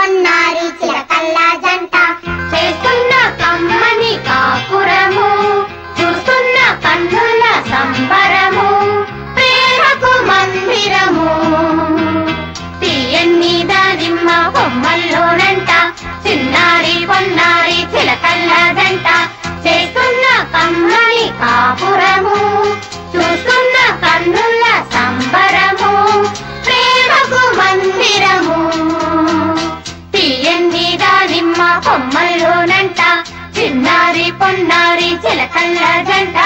పొన్నారి చిలకల్ల జంట చేస్తున్న కమ్మని కాపురము చూస్తున్న కన్నుల సంబరము ప్రేమకు మందిరము తీయన్ని దానిమ్మ బొమ్మల్లోనంట చిన్నారి పొన్నారి చిలకల్ల జంట చేస్తున్న కమ్మని కాపురము చూస్తున్న కన్నుల సంబరము ప్రేమకు మందిరము తీయండి దానిమ్మ కొమ్మల్లోనంట చిన్నారి పొన్నారి చిలకల్ల జంట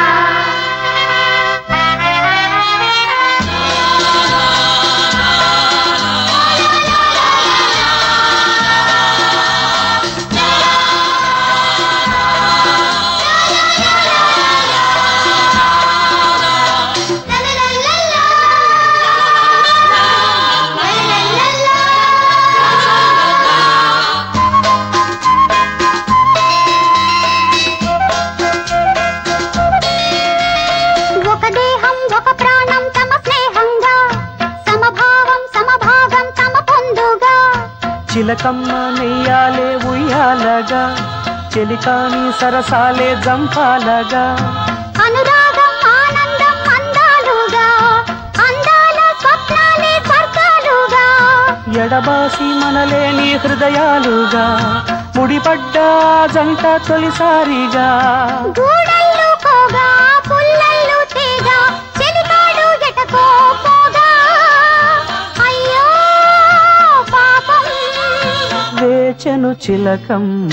ఒక దేహం ఒక ప్రాణం తమ స్నేహంగా సమభావం సమభాగం తమ పొందుగా చిలకమ్మ నెయ్యాలే ఉయ్యాలగా చెలికాని సరసాలే జంపాలగా అనురాగం ఆనందం అందాలుగా అందాల స్వప్నాలే స్వర్గాలుగా ఎడబాసి మనలేని హృదయాలుగా ముడిపడ్డ ఆ జంట తొలిసారిగా గూడళ్ళు పోగా పుల్లళ్ళు తీగ చెలికాడు ఎటకో పోగా అయ్యో పాపం వేచెను చిలకమ్మ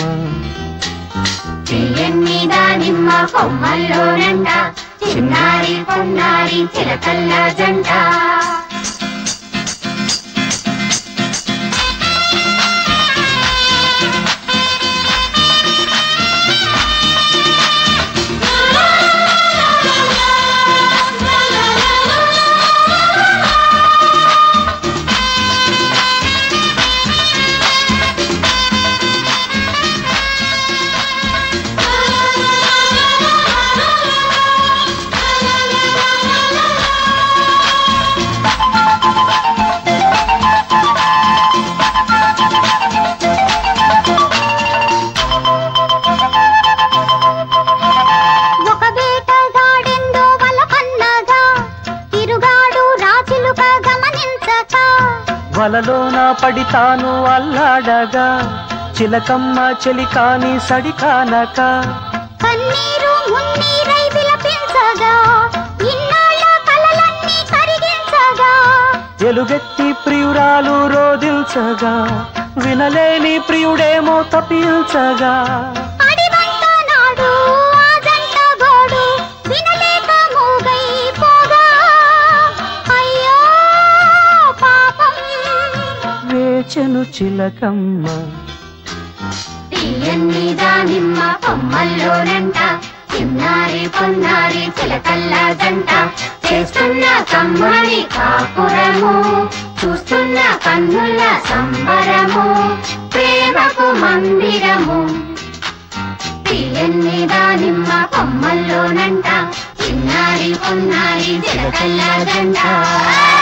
తీయన్ని దానిమ్మ కొమ్మల్లోనంట చిన్నారి పొన్నారి చిలకల్ల జంట ఒక వేటగాడెందో వల కన్నగా తిరుగాడు రాచిలుక గమనించక వలలోన పడితాను అల్లాడగా చిలకమ్మ చెలికాని సడికానక కన్నీరు మున్నీరై విలపించగా ఇన్నాళ్ళ కలలన్నీ కరిగించగా ఎలుగెత్తి ప్రియురాలు రోదిల్చగా వినలేని ప్రియుడేమో తప్పించగా అడివంట నాడు ఆ జంట గోడు వినలేక మూగైపోగా అయ్యో పాపం వేచెను చిలకమ్మ తీయన్ని దానిమ్మ కొమ్మల్లోనంట చిన్నారి పొన్నారి చిలకల్ల జంట చేస్తున్న కమ్మని కాపురము చూస్తున్న కన్నుల సంబరము ప్రేమకు మందిరము తీయన్ని దానిమ్మ కొమ్మల్లోనంట చిన్నారి పొన్నారి చిలకల్ల జంట